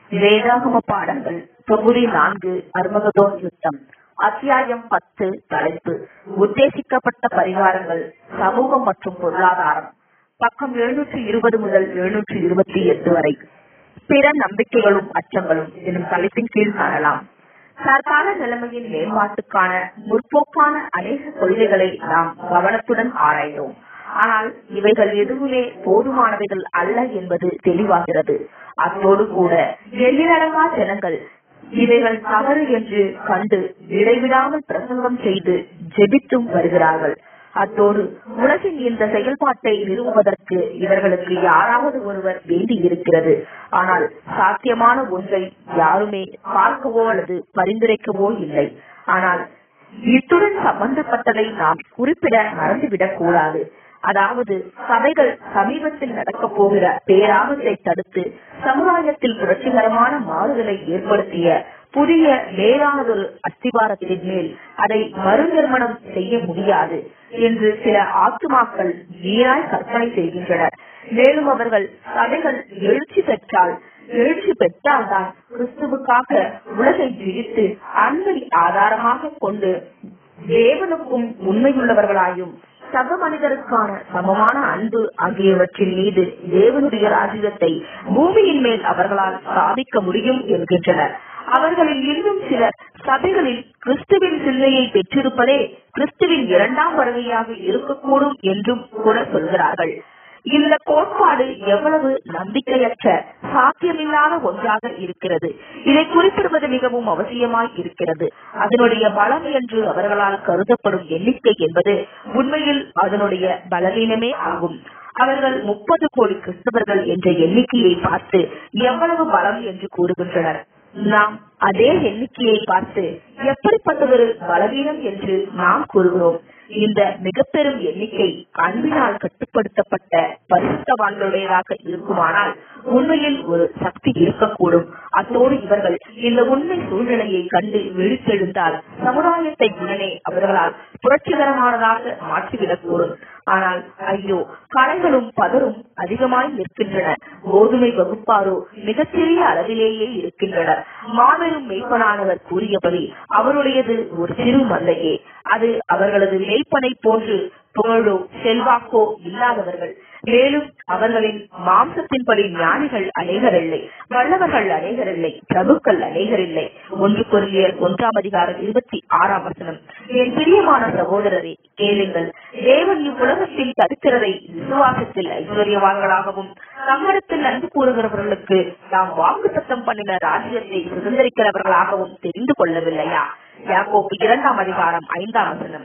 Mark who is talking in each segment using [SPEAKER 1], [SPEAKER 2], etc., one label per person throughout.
[SPEAKER 1] வேதாகம பாடங்கள் தொகுதி நான்கு அர்மகதோன் யுத்தம் அத்தியாயம் பத்து தலைப்பு உத்தேசிக்கப்பட்ட பரிகாரங்கள் சமூகம் மற்றும் பொருளாதாரம் பக்கம் எழுநூற்றி இருபது முதல் எழுநூற்றி இருபத்தி எட்டு வரை பிற நம்பிக்கைகளும் அச்சங்களும் எனும் தலைப்பின் கீழ் காணலாம் தற்கால நிலைமையின் மேம்பாட்டுக்கான முற்போக்கான அநேக கொள்கைகளை நாம் கவனத்துடன் ஆராய்ந்தோம் ஆனால் இவைகள் எதுவுமே போதுமானவைகள் அல்ல என்பது தெளிவாகிறது அத்தோடு கூட எண்ணிலடங்கா ஜனங்கள் இவைகள் தவறு என்று கண்டு இடைவிடாமல் பிரசங்கம் செய்து ஜெபித்தும் வருகிறார்கள் அத்தோடு உலகின் இந்த செயல்பாட்டை நிறுவுவதற்கு இவர்களுக்கு யாராவது ஒருவர் வேண்டி இருக்கிறது ஆனால் சாத்தியமான ஒன்றை யாருமே பார்க்கவோ அல்லது பரிந்துரைக்கவோ இல்லை ஆனால் இத்துடன் சம்பந்தப்பட்டதை நாம் குறிப்பிட மறந்துவிடக் கூடாது அதாவது சபைகள் சமீபத்தில் நடக்க போகிற பேராபத்தை தடுத்து சமுதாயத்தில் புரட்சிகரமான மாறுதலை ஏற்படுத்திய புதிய மேலானதொரு அஸ்திவாரத்தின் மேல் அதை மறுநிர்மணம் செய்ய முடியாது என்று சில ஆத்துமாக்கள் வீணாய் கற்பனை செய்கின்றனர் மேலும் அவர்கள் சபைகள் எழுச்சி பெற்றால் எழுச்சி பெற்றால்தான் கிறிஸ்துவுக்காக உலகை ஜெயித்து அன்பை ஆதாரமாக கொண்டு தேவனுக்கும் உண்மையுள்ளவர்களாயும் சக மனிதருக்கான சமமான அன்பு ஆகியவற்றின் மீது தேவனுடைய ராஜ்யத்தை பூமியின் மேல் அவர்களால் சாதிக்க முடியும் என்கின்றனர் அவர்களில் இன்னும் சிலர் சபைகளில் கிறிஸ்துவின் சிந்தையை பெற்றிருப்பதே கிறிஸ்துவின் இரண்டாம் வருகையாக இருக்கக்கூடும் என்றும் கூட சொல்கிறார்கள் இந்த கோட்பாடு எவ்வளவு நம்பிக்கையற்ற சாத்தியமில்லாத ஒன்றாக இருக்கிறது இதை குறிப்பிடுவது மிகவும் அவசியமாய் இருக்கிறது அதனுடைய பலம் என்று அவர்களால் கருதப்படும் எண்ணிக்கை என்பது உண்மையில் அதனுடைய பலவீனமே ஆகும் அவர்கள் முப்பது கோடி கிறிஸ்தவர்கள் என்ற எண்ணிக்கையை பார்த்து எவ்வளவு பலம் என்று கூறுகின்றனர் நாம் அதே எண்ணிக்கையை பார்த்து எப்படிப்பட்டதொரு பலவீனம் என்று நாம் கூறுகிறோம் இந்த மிக பெரும் எண்ணிக்கை அன்பினால் கட்டுப்படுத்தப்பட்ட பரிசுத்தவான்களுடையதாக இருக்குமானால் உண்மையில் ஒரு சக்தி இருக்கக்கூடும் அத்தோடு இவர்கள் இந்த உண்மை சூழ்நிலையை கண்டு விழித்தெழுந்தால் சமுதாயத்தை உடனே அவர்களால் புரட்சிகரமானதாக மாற்றிவிடக்கூடும் ஆனால் ஐயோ கலைகளும் பதரும் அதிகமாய் நிற்கின்றன கோதுமை வகுப்பாரோ மிகச்சிறிய அளவிலேயே இருக்கின்றனர் மாபெரும் மெய்ப்பனானவர் கூறியபடி அவருடையது ஒரு சிறு மல்லையே அது அவர்களது மெய்ப்பனை போன்று புகழோ செல்வாக்கோ இல்லாதவர்கள் மேலும் அவர்களின் மாம்சத்தின்படி ஞானிகள் அநேகர் இல்லை வல்லவர்கள் அநேகர் இல்லை பிரபுக்கள் அநேகர் இல்லை ஒன்று பொருளியல் ஒன்றாம் அதிகாரம் இருபத்தி ஆறாம் வசனம் என் பிரியமான சகோதரரே கேளுங்கள் தேவன் இவ்வுலகத்தில் தடுக்கிறதை விசுவாசத்தில் ஐஸ்வர்யவான்களாகவும் தம்மிடத்தில் அன்பு கூறுகிறவர்களுக்கு நாம் வாக்கு சத்தம் பண்ணின ராஜ்யத்தை சுதந்திரிக்கிறவர்களாகவும் தெரிந்து கொள்ளவில்லையா யாக்கோப்பு இரண்டாம் அதிகாரம் ஐந்தாம் வசனம்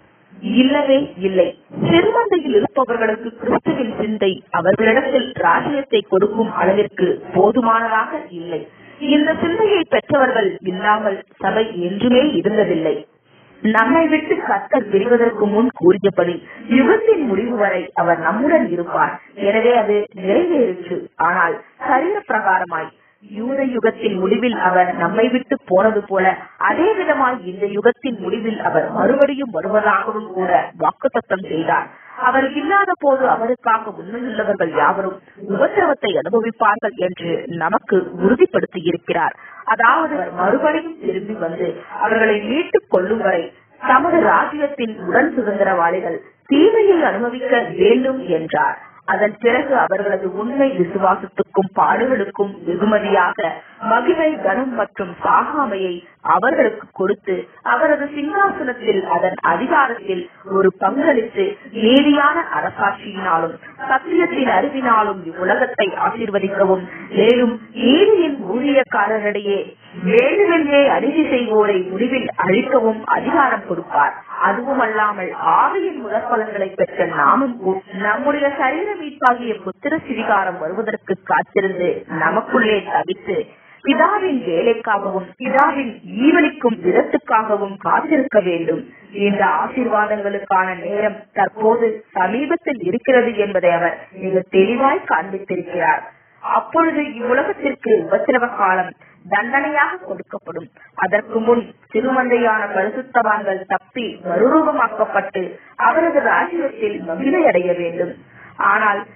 [SPEAKER 1] இல்லவே இல்லை சிறுமந்தையில் இருப்பவர்களுக்கு கிறிஸ்துவின் சிந்தை அவர்களிடத்தில் ராஜ்யத்தை கொடுக்கும் அளவிற்கு போதுமானதாக இல்லை இந்த சிந்தையை பெற்றவர்கள் இல்லாமல் சபை என்றுமே இருந்ததில்லை நம்மை விட்டு கத்தர் பிரிவதற்கு முன் கூறியபடி யுகத்தின் முடிவு வரை அவர் நம்முடன் இருப்பார் எனவே அது நிறைவேறிற்று ஆனால் சரீர பிரகாரமாய் யூத யுகத்தின் முடிவில் அவர் நம்மை விட்டு போனது போல அதே விதமாய் இந்த யுகத்தின் முடிவில் அவர் மறுபடியும் வருவதாகவும் கூட வாக்குத்தத்தம் செய்தார் அவர் இல்லாத போது அவருக்காக உண்மையுள்ளவர்கள் யாவரும் உபத்திரவத்தை அனுபவிப்பார்கள் என்று நமக்கு உறுதிப்படுத்தி இருக்கிறார் அதாவது அவர் மறுபடியும் திரும்பி வந்து அவர்களை மீட்டுக் கொள்ளும் வரை தமது ராஜ்யத்தின் உடன் சுதந்திரவாளிகள் தீமையை அனுபவிக்க வேண்டும் என்றார் அதன் பிறகு அவர்களது உண்மை விசுவாசத்துக்கும் பாடுகளுக்கும் வெகுமதியாக மகிமை கனம் மற்றும் சாகாமையை அவர்களுக்கு கொடுத்து அவரது சிங்காசனத்தில் அதன் அதிகாரத்தில் ஒரு பங்களித்து நீதியான அரசாட்சியினாலும் சத்தியத்தின் அறிவினாலும் இவ்வுலகத்தை ஆசீர்வதிக்கவும் மேலும் நீதியின் ஊழியக்காரரிடையே வேண்டுமென்றே அநீதி செய்வோரை முடிவில் அழிக்கவும் அதிகாரம் கொடுப்பார் அதுவும் அல்லாமல் ஆவியின் முதற்பலன்களை பெற்ற நாமும் நம்முடைய சரீர மீட்பாகிய புத்திர சிவிகாரம் வருவதற்கு காத்திருந்து நமக்குள்ளே தவித்து பிதாவின் வேலைக்காகவும் பிதாவின் ஈவனிக்கும் விதத்துக்காகவும் காத்திருக்க வேண்டும் இந்த ஆசீர்வாதங்களுக்கான நேரம் தற்போது சமீபத்தில் இருக்கிறது என்பதை அவர் மிக தெளிவாய் காண்பித்திருக்கிறார் அப்பொழுது இவ்வுலகத்திற்கு உபத்திரவ காலம் தண்டனையாக கொடுக்கப்படும் அதற்கு முன் திருமந்தையான பரிசுத்தவான்கள் தப்பி மறுரூபமாக்கப்பட்டு அவரது ராஜ்யத்தில் மகிழை அடைய வேண்டும் ஆனால்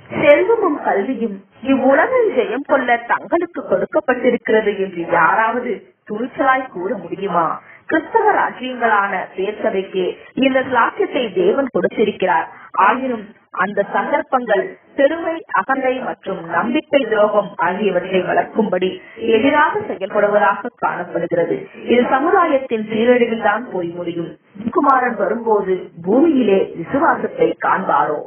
[SPEAKER 1] செல்வமும் கல்வியும் இவ்வுலகில் ஜெயம் கொள்ள தங்களுக்கு கொடுக்கப்பட்டிருக்கிறது என்று யாராவது துணிச்சலாய் கூற முடியுமா கிறிஸ்தவ ராஜ்யங்களான பேர்சபைக்கு இந்த சாட்சியத்தை தேவன் கொடுத்திருக்கிறார் ஆயினும் அந்த சந்தர்ப்பங்கள் பெருமை அகந்தை மற்றும் நம்பிக்கை துரோகம் ஆகியவற்றை வளர்க்கும்படி எதிராக செயல்படுவதாக காணப்படுகிறது இது சமுதாயத்தின் சீரழிவில் தான் போய் முடியும் குமாரன் வரும்போது பூமியிலே விசுவாசத்தை காண்பாரோ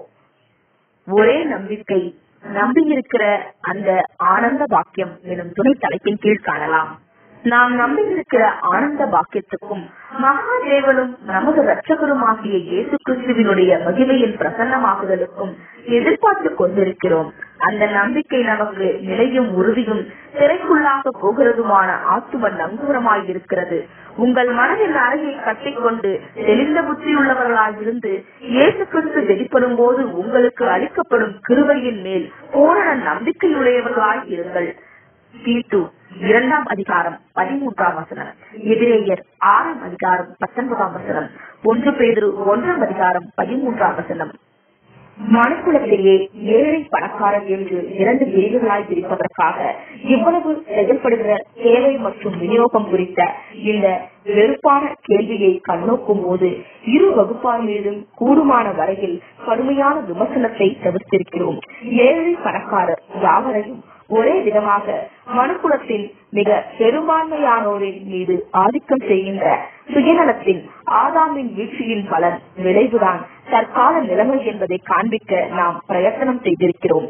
[SPEAKER 1] ஒரே நம்பிக்கை நம்பியிருக்கிற அந்த ஆனந்த பாக்கியம் எனும் துணை தலைப்பின் கீழ் காணலாம் நாம் நம்பியிருக்கிற ஆனந்த பாக்கியத்துக்கும் மகாதேவனும் நமது ரட்சகருமாகிய இயேசு கிறிஸ்துவினுடைய மகிமையின் பிரசன்னமாகுதலுக்கும் எதிர்பார்த்து கொண்டிருக்கிறோம் அந்த நம்பிக்கை நமக்கு நிலையும் உறுதியும் திரைக்குள்ளாக போகிறதுமான ஆத்தும நங்கூரமாய் இருக்கிறது உங்கள் மனதின் அறையை கட்டிக்கொண்டு தெளிந்த புத்தியுள்ளவர்களாயிருந்து இயேசு கிறிஸ்து வெளிப்படும் போது உங்களுக்கு அளிக்கப்படும் கிருபையின் மேல் பூரண நம்பிக்கையுடையவர்களாய் இருங்கள் தீட்டு இரண்டாம் அதிகாரம் பதிமூன்றாம் வசனம் எதிரேயர் ஆறாம் அதிகாரம் பத்தொன்பதாம் வசனம் ஒன்று பேரு ஒன்றாம் அதிகாரம் பதிமூன்றாம் வசனம் மனுக்குலத்திலேயே ஏழை பணக்காரன் என்று இரண்டு பிரிவுகளாய் பிரிப்பதற்காக இவ்வளவு செயல்படுகிற தேவை மற்றும் விநியோகம் குறித்த இந்த வெறுப்பான கேள்வியை கண்ணோக்கும் போது இரு வகுப்பார் மீதும் கூடுமான வரையில் கடுமையான விமர்சனத்தை தவிர்த்திருக்கிறோம் ஏழை பணக்காரர் யாவரையும் ஒரே விதமாக மனுக்குலத்தின் மிக பெரும்பான்மையானோரின் மீது ஆதிக்கம் செய்கின்ற சுயநலத்தின் ஆதாமின் வீழ்ச்சியின் பலன் விளைவுதான் தற்கால நிலைமை என்பதை காண்பிக்க நாம் பிரயத்தனம் செய்திருக்கிறோம்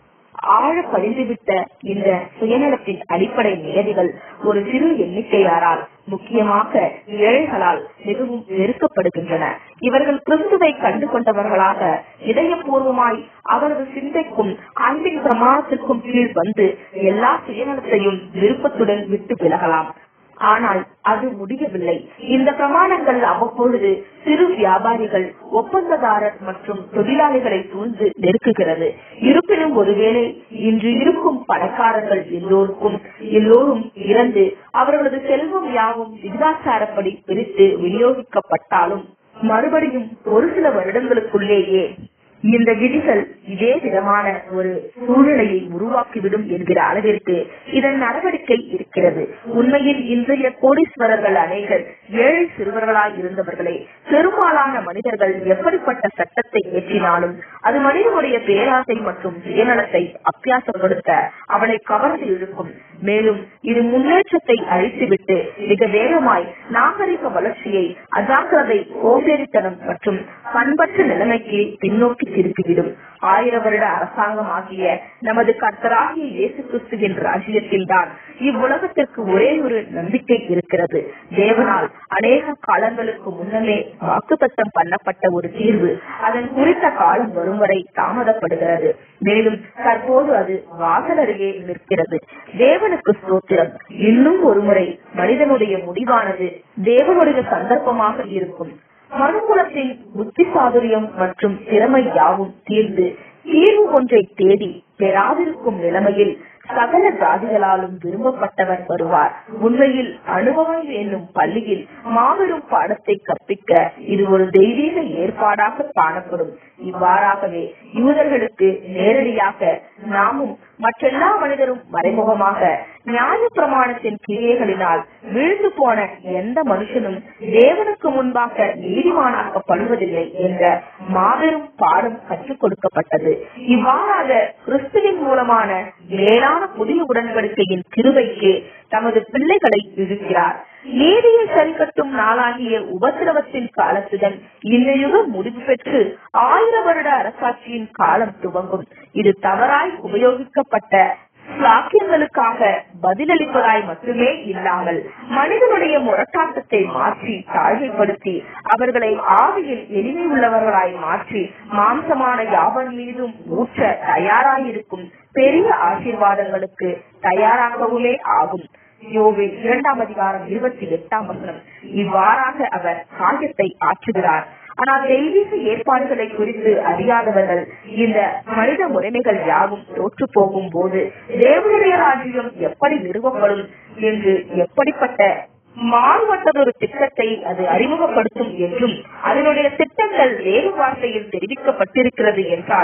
[SPEAKER 1] ஆழ பதிந்துவிட்ட இந்த சுயநலத்தின் அடிப்படை நியதிகள் ஒரு சிறு எண்ணிக்கையாரால் முக்கியமாக ஏழைகளால் மிகவும் வெறுக்கப்படுகின்றன இவர்கள் கிறிஸ்துவை கண்டு கொண்டவர்களாக இதயபூர்வமாய் அவரது சிந்தைக்கும் அன்பின் பிரமாணத்திற்கும் கீழ் வந்து எல்லா சுயநலத்தையும் விருப்பத்துடன் விட்டு விலகலாம் ஆனால் அது முடியவில்லை இந்த பிரமாணங்கள் அவ்வப்பொழுது சிறு வியாபாரிகள் ஒப்பந்ததாரர் மற்றும் தொழிலாளிகளை சூழ்ந்து நெருக்குகிறது இருப்பினும் ஒருவேளை இன்று இருக்கும் பணக்காரர்கள் எல்லோருக்கும் எல்லோரும் இறந்து அவர்களது செல்வம் யாவும் விகிதாச்சாரப்படி பிரித்து விநியோகிக்கப்பட்டாலும் மறுபடியும் ஒரு சில வருடங்களுக்குள்ளேயே இந்த விதிகள் இதே விதமான ஒரு சூழ்நிலையை உருவாக்கிவிடும் என்கிற அளவிற்கு இதன் நடவடிக்கை இருக்கிறது உண்மையில் இன்றைய கோடீஸ்வரர்கள் அநேகர் ஏழை சிறுவர்களாய் இருந்தவர்களே பெரும்பாலான மனிதர்கள் எப்படிப்பட்ட சட்டத்தை ஏற்றினாலும் அது மனிதனுடைய பேராசை மற்றும் சுயநலத்தை அப்பியாசப்படுத்த அவனை கவர்ந்து இழுக்கும் மேலும் இது முன்னேற்றத்தை அழித்துவிட்டு மிக வேகமாய் நாகரிக வளர்ச்சியை அஜாக்கிரதை சோம்பேறித்தனம் மற்றும் பண்பற்ற நிலைமைக்கு பின்னோக்கி திருப்பிவிடும் ஆயிர வருட அரசாங்கம் ஆகிய நமது கர்த்தராகிய இயேசு கிறிஸ்துவின் ராஜ்யத்தில் தான் இவ்வுலகத்திற்கு ஒரே ஒரு நம்பிக்கை இருக்கிறது தேவனால் அநேக காலங்களுக்கு முன்னமே வாக்குத்தத்தம் பண்ணப்பட்ட ஒரு தீர்வு அதன் குறித்த காலம் வரும் வரை தாமதப்படுகிறது மேலும் தற்போது அது வாசலருகே நிற்கிறது தேவனுக்கு ஸ்தோத்திரம் இன்னும் ஒருமுறை மனிதனுடைய முடிவானது தேவனுடைய சந்தர்ப்பமாக இருக்கும் மனுக்குலத்தின் புத்தி சாதுரியம் மற்றும் திறமை யாவும் தீர்ந்து தீர்வு ஒன்றை தேடி பெறாதிருக்கும் நிலைமையில் சகல ஜாதிகளாலும் விரும்பப்பட்டவர் வருவார் உண்மையில் அனுபவம் என்னும் பள்ளியில் மாபெரும் பாடத்தை கற்பிக்க இது ஒரு தெய்வீக ஏற்பாடாக காணப்படும் இவ்வாறாகவே யூதர்களுக்கு நேரடியாக நாமும் மற்றெல்லா மனிதரும் மறைமுகமாக நியாய பிரமாணத்தின் கிரியைகளினால் விழுந்து போன எந்த மனுஷனும் தேவனுக்கு முன்பாக நீதிமானாக்கப்படுவதில்லை என்ற மாபெரும் பாடம் கற்றுக் கொடுக்கப்பட்டது இவ்வாறாக கிறிஸ்துவின் மூலமான மேலான புதிய உடன்படிக்கையின் கிருபைக்கு தமது பிள்ளைகளை இழுக்கிறார் நீதியை சரிக்கட்டும் நாளாகிய உபத்திரவத்தின் காலத்துடன் இந்த யுகம் முடிவு பெற்று ஆயிர வருட அரசாட்சியின் காலம் துவங்கும் இது தவறாய் உபயோகிக்கப்பட்ட சாக்கியங்களுக்காக பதிலளிப்பதாய் மட்டுமே இல்லாமல் மனிதனுடைய முரட்டாட்டத்தை மாற்றி தாழ்மைப்படுத்தி அவர்களை ஆவியில் எளிமை உள்ளவர்களாய் மாற்றி மாம்சமான யாவன் மீதும் ஊற்ற தயாராயிருக்கும் பெரிய ஆசீர்வாதங்களுக்கு தயாராகவுமே ஆகும் யோவில் இரண்டாம் அதிகாரம் இருபத்தி எட்டாம் வசனம் இவ்வாறாக அவர் காரியத்தை ஆற்றுகிறார் ஆனால் தெய்வீக ஏற்பாடுகளை குறித்து அறியாதவர்கள் இந்த மனித முறைமைகள் யாவும் தோற்று போகும் போது தேவனுடைய ராஜ்யம் எப்படி நிறுவப்படும் என்று எப்படிப்பட்ட மாறுபட்டதொரு திட்டத்தை அது அறிமுகப்படுத்தும் என்றும் அதனுடைய திட்டங்கள் வேறு வார்த்தையில் தெரிவிக்கப்பட்டிருக்கிறது என்றால்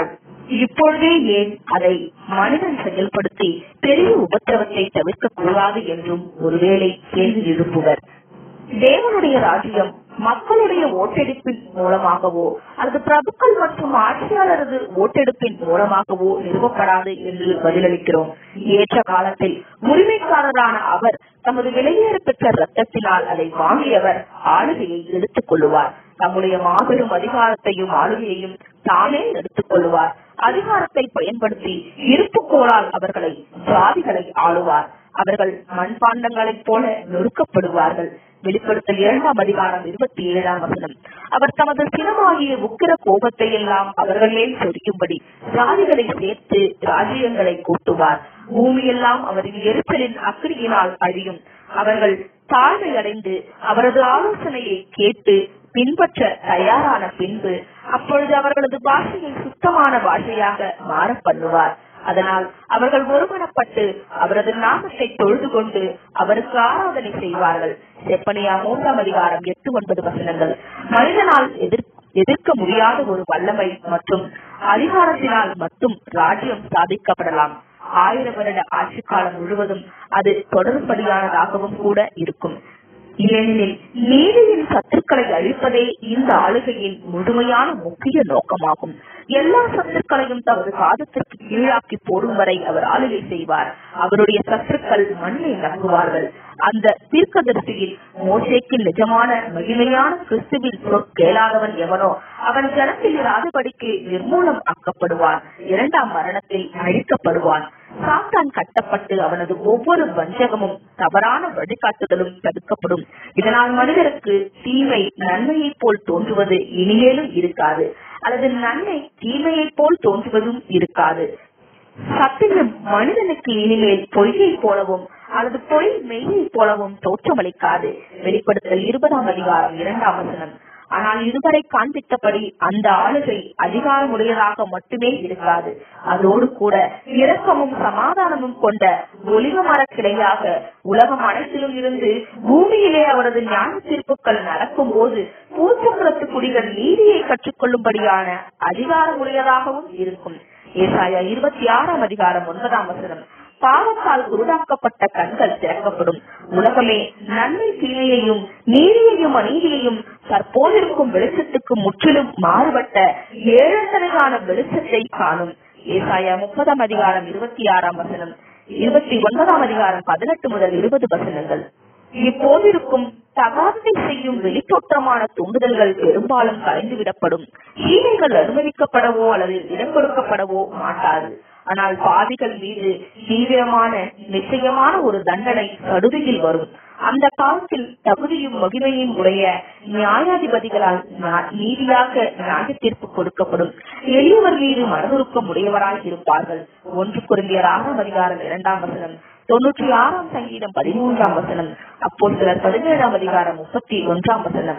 [SPEAKER 1] இப்பொழுதே ஏன் அதை மனிதன் செயல்படுத்தி பெரிய உபத்திரவத்தை தவிர்க்க கூடாது என்றும் ஒருவேளை கேள்வி எழுப்புவர் தேவனுடைய ராஜ்யம் மக்களுடைய ஓட்டெடுப்பின் மூலமாகவோ அல்லது பிரபுக்கள் மற்றும் ஆட்சியாளரது ஓட்டெடுப்பின் மூலமாகவோ நிறுவப்படாது என்று பதிலளிக்கிறோம் ஏற்ற காலத்தில் உரிமைக்காரரான அவர் தமது விலையேற பெற்ற ரத்தத்தினால் அதை வாங்கியவர் ஆளுகையை எடுத்துக் கொள்ளுவார் தம்முடைய மாபெரும் அதிகாரத்தையும் ஆளுகையையும் தானே எடுத்துக் கொள்ளுவார் அதிகாரத்தை பயன்படுத்தி இருப்புக்கோளால் அவர்களை ஜாதிகளை ஆளுவார் அவர்கள் மண்பாண்டங்களைப் போல நொறுக்கப்படுவார்கள் வெளிப்படுத்தல் இரண்டாம் அதிகாரம் இருபத்தி ஏழாம் வசனம் அவர் தமது சினமாகிய உக்கிர கோபத்தை எல்லாம் அவர்கள் மேல் சொரியும்படி ஜாதிகளை சேர்த்து ராஜ்யங்களை கூட்டுவார் பூமியெல்லாம் அவரின் எரிச்சலின் அக்கிரியினால் அழியும் அவர்கள் தாழ்மை அடைந்து அவரது ஆலோசனையை கேட்டு பின்பற்ற தயாரான பின்பு அப்பொழுது அவர்களது பாஷையை சுத்தமான பாஷையாக மாற பண்ணுவார் அதனால் அவர்கள் ஒருமனப்பட்டு அவரது நாமத்தை தொழுது கொண்டு அவருக்கு ஆராதனை செய்வார்கள் செப்பனியா மூன்றாம் அதிகாரம் எட்டு ஒன்பது வசனங்கள் மனிதனால் எதிர் எதிர்க்க முடியாத ஒரு வல்லமை மற்றும் அதிகாரத்தினால் மட்டும் ராஜ்யம் சாதிக்கப்படலாம் ஆயிரம் வருட ஆட்சி காலம் முழுவதும் அது தொடர்படியானதாகவும் கூட இருக்கும் ஏனெனில் நீதியின் சத்துருக்களை அழிப்பதே இந்த ஆளுகையின் முழுமையான முக்கிய நோக்கமாகும் எல்லா சத்துருக்களையும் தமது பாதத்திற்கு கீழாக்கி போடும் வரை அவர் ஆளுகை செய்வார் அவருடைய சத்துருக்கள் மண்ணை நம்புவார்கள் அந்த தீர்க்கதரிசியில் மோசேக்கு நிஜமான மகிமையான கிறிஸ்துவின் சொற்கேளாதவன் எவனோ அவன் ஜனத்தில் இராதபடிக்கு நிர்மூலம் ஆக்கப்படுவான் இரண்டாம் மரணத்தில் அழிக்கப்படுவான் சாத்தான் கட்டப்பட்டு அவனது ஒவ்வொரு வஞ்சகமும் தவறான வழிகாட்டுதலும் தடுக்கப்படும் இதனால் மனிதருக்கு தீமை நன்மையைப் போல் தோன்றுவது இனிமேலும் இருக்காது அல்லது நன்மை தீமையைப் போல் தோன்றுவதும் இருக்காது சத்தியம் மனிதனுக்கு இனிமேல் பொய்யை போலவும் அல்லது பொய் மெய்யை போலவும் தோற்றமளிக்காது வெளிப்படுத்தல் இருபதாம் அதிகாரம் இரண்டாம் வசனம் ஆனால் இதுவரை காண்பித்தபடி அந்த ஆளுகை அதிகாரமுடையதாக மட்டுமே இருக்காது அதோடு கூட இரக்கமும் சமாதானமும் கொண்ட ஒலிவ மரக்கிளையாக உலகம் அனைத்திலும் இருந்து பூமியிலே அவரது ஞான தீர்ப்புகள் நடக்கும் போது பூச்சக்கரத்து குடிகள் நீதியை கற்றுக்கொள்ளும்படியான அதிகாரமுடையதாகவும் இருக்கும் ஏசாயா இருபத்தி ஆறாம் அதிகாரம் ஒன்பதாம் வசனம் பாவத்தால் குருடாக்கப்பட்ட கண்கள் திறக்கப்படும் உலகமே நன்மை தீமையையும் நீதியையும் அநீதியையும் தற்போதிருக்கும் வெளிச்சத்துக்கு முற்றிலும் மாறுபட்ட ஏழந்தனையான வெளிச்சத்தை காணும் ஏசாயா முப்பதாம் அதிகாரம் இருபத்தி ஆறாம் வசனம் இருபத்தி ஒன்பதாம் அதிகாரம் பதினெட்டு முதல் இருபது வசனங்கள் இப்போதிருக்கும் தகாததை செய்யும் வெளித்தோற்றமான தூண்டுதல்கள் பெரும்பாலும் கலைந்துவிடப்படும் தீமைகள் அனுமதிக்கப்படவோ அல்லது இடம் கொடுக்கப்படவோ மாட்டாது ஆனால் பாவிகள் மீது தீவிரமான நிச்சயமான ஒரு தண்டனை சடுதியில் வரும் அந்த காலத்தில் தகுதியும் மகிமையும் உடைய நியாயாதிபதிகளால் நா- நீதியாக நியாய தீர்ப்பு கொடுக்கப்படும் எளியவர் மீது மனதுருக்கம் உடையவராய் இருப்பார்கள் ஒன்று குருந்தியர் ஆறாம் அதிகாரம் இரண்டாம் வசனம் தொன்னூற்றி ஆறாம் சங்கீதம் பதிமூன்றாம் வசனம் அப்போ சிலர் பதினேழாம் அதிகாரம் முப்பத்தி ஒன்றாம் வசனம்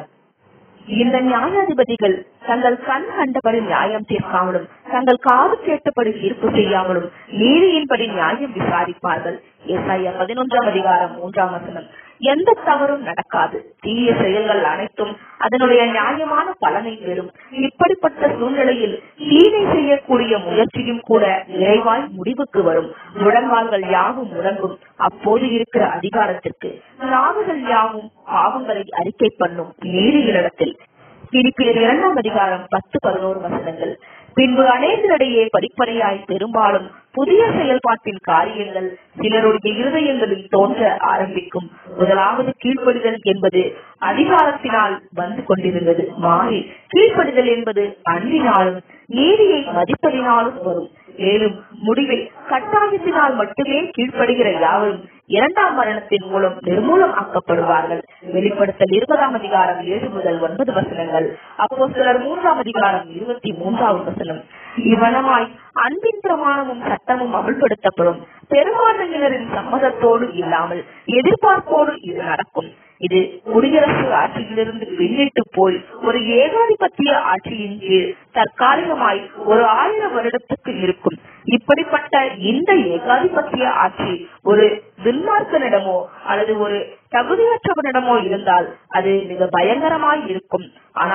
[SPEAKER 1] இந்த நியாயாதிபதிகள் தங்கள் கண் கண்டபடி நியாயம் தீர்க்காமலும் தங்கள் காது கேட்டபடி தீர்ப்பு செய்யாமலும் நீதியின்படி நியாயம் விசாரிப்பார்கள் ஏசாயா பதினொன்றாம் அதிகாரம் மூன்றாம் வசனம் எந்த தவறும் நடக்காது தீய செயல்கள் அனைத்தும் அதனுடைய நியாயமான பலனை பெறும் இப்படிப்பட்ட சூழ்நிலையில் தீமை செய்யக்கூடிய முயற்சியும் கூட விரைவாய் முடிவுக்கு வரும் முழங்கால்கள் யாவும் முழங்கும் அப்போது இருக்கிற அதிகாரத்திற்கு நாவுகள் யாவும் பாவங்களை அறிக்கை பண்ணும் நீதிகளிடத்தில் பிரிப்பியர் இரண்டாம் அதிகாரம் பத்து பதினோரு வசனங்கள் பின்பு அநேகரிடையே படிப்படியாய் பெரும்பாலும் புதிய செயல்பாட்டின் காரியங்கள் சிலருடைய இருதயங்களில் தோன்ற ஆரம்பிக்கும் முதலாவது கீழ்ப்படிதல் என்பது அதிகாரத்தினால் வந்து கொண்டிருந்தது மாறி கீழ்ப்படிதல் என்பது அன்பினாலும் நீதியை மதிப்பதினாலும் வரும் மேலும் முடிவில் கட்டாயத்தினால் மட்டுமே கீழ்ப்படுகிற யாவரும் இரண்டாம் மரணத்தின் மூலம் நிர்மூலம் ஆக்கப்படுவார்கள் வெளிப்படுத்தல் இருபதாம் அதிகாரம் ஏழு முதல் ஒன்பது வசனங்கள் அப்போ சிலர் மூன்றாம் அதிகாரம் இருபத்தி மூன்றாவது வசனம் இவ்வனமாய் அன்பின் பிரமாணமும் சட்டமும் அமல்படுத்தப்படும் பெரும்பான்மையினரின் சம்மதத்தோடு இல்லாமல் எதிர்பார்ப்போடு இது நடக்கும் இது குடியரசு ஆட்சியிலிருந்து பின்னிட்டு போய் ஒரு ஏகாதிபத்திய ஆட்சியின் கீழ் தற்காலிகமாய் ஒரு ஆயிரம் வருடத்துக்கு இருக்கும் இப்படிப்பட்ட இந்த ஏகாதிபத்திய ஆட்சி ஒரு துன்மார்க்கனிடமோ அல்லது ஒரு தகுதியற்றவனிடமோ இருந்தால் அது மிக பயங்கரமாய் இருக்கும் ஆனால்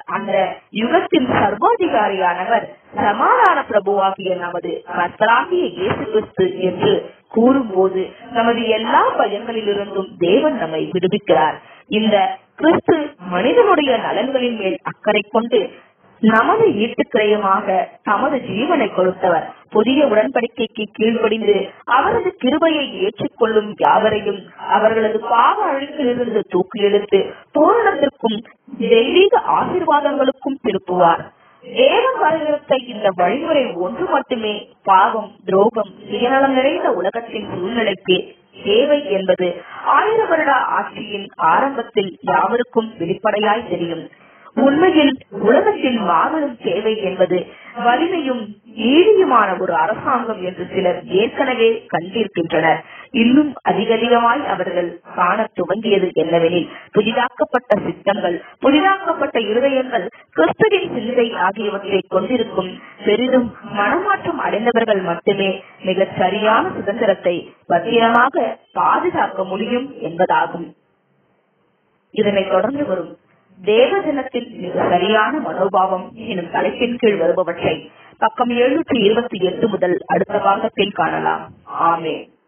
[SPEAKER 1] அந்த யுகத்தின் சர்வாதிகாரியானவர் சமாதான பிரபுவாகிய நமது கர்த்தராகிய இயேசு கிறிஸ்து என்று கூறும்போது நமது எல்லா பயங்களிலிருந்தும் தேவன் நம்மை விடுவிக்கிறார் இந்த கிறிஸ்து மனிதனுடைய நலன்களின் மேல் அக்கறை கொண்டு நமது ஈட்டுக்கிரயமாக தமது ஜீவனை கொடுத்தவர் புதிய உடன்படிக்கைக்கு கீழ்ப்படிந்து அவரது கிருபையை ஏற்றுக்கொள்ளும் யாவரையும் அவர்களது பாவ அழுக்கிலிருந்து தூக்கி எடுத்து பூரணத்திற்கும் தெய்வீக ஆசீர்வாதங்களுக்கும் திருப்புவார் தேவன் வரையறுத்த இந்த வழிமுறை ஒன்று மட்டுமே பாவம் துரோகம் சுயநலம் நிறைந்த உலகத்தின் சூழ்நிலைக்கு தேவை என்பது ஆயிர வருட ஆட்சியின் ஆரம்பத்தில் யாவருக்கும் வெளிப்படையாய் தெரியும் உண்மையில் உலகத்தின் மாபெரும் தேவை என்பது வலிமையும் நீதியுமான ஒரு அரசாங்கம் என்று சிலர் ஏற்கனவே கண்டிருக்கின்றனர் இன்னும் அதிக அதிகமாய் அவர்கள் காண துவங்கியது என்னவெனில் புதிதாக்கப்பட்ட சித்தங்கள் புதிதாக்கப்பட்ட இருதயங்கள் கிறிஸ்துவின் சிந்தை ஆகியவற்றை கொண்டிருக்கும் பெரிதும் மனமாற்றம் அடைந்தவர்கள் மட்டுமே மிகச் சரியான சுதந்திரத்தை பத்திரமாக பாதுகாக்க முடியும் என்பதாகும் இதனை தொடர்ந்து வரும் தேவஜனத்தின் மிக சரியான மனோபாவம் எனும் தலைப்பின் கீழ் வருபவற்றை பக்கம் எழுநூற்றி இருபத்தி எட்டு முதல் அடுத்த பாகத்தில் காணலாம் ஆமே